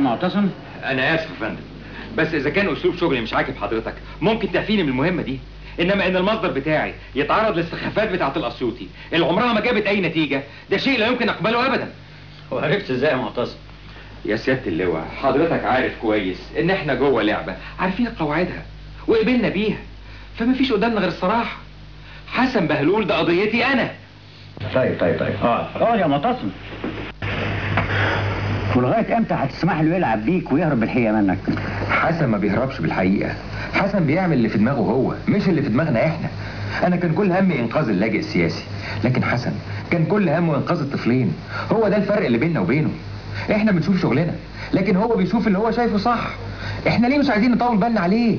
معتصم انا اسف يا فندم بس اذا كان اسلوب شغلي مش عاجب حضرتك ممكن تعفيني من المهمه دي انما ان المصدر بتاعي يتعرض للسخافات بتاعه الاسيوطي اللي عمرها ما جابت اي نتيجه ده شيء لا يمكن اقبله ابدا وعرفت ازاي يا معتصم يا سياده اللواء حضرتك عارف كويس ان احنا جوه لعبه عارفين قواعدها وقبلنا بيها فما فيش قدامنا غير الصراحه حسن بهلول ده قضيتي انا طيب طيب طيب اقعد اقعد يا معتصم ولغايه امتى هتسمح له يلعب بيك ويهرب بالحقيقه منك حسن ما بيهربش بالحقيقه حسن بيعمل اللي في دماغه هو مش اللي في دماغنا احنا انا كان كل همي انقاذ اللاجئ السياسي لكن حسن كان كل همه انقاذ الطفلين هو ده الفرق اللي بيننا وبينه احنا بنشوف شغلنا لكن هو بيشوف اللي هو شايفه صح احنا ليه مش عايزين نطول بالنا عليه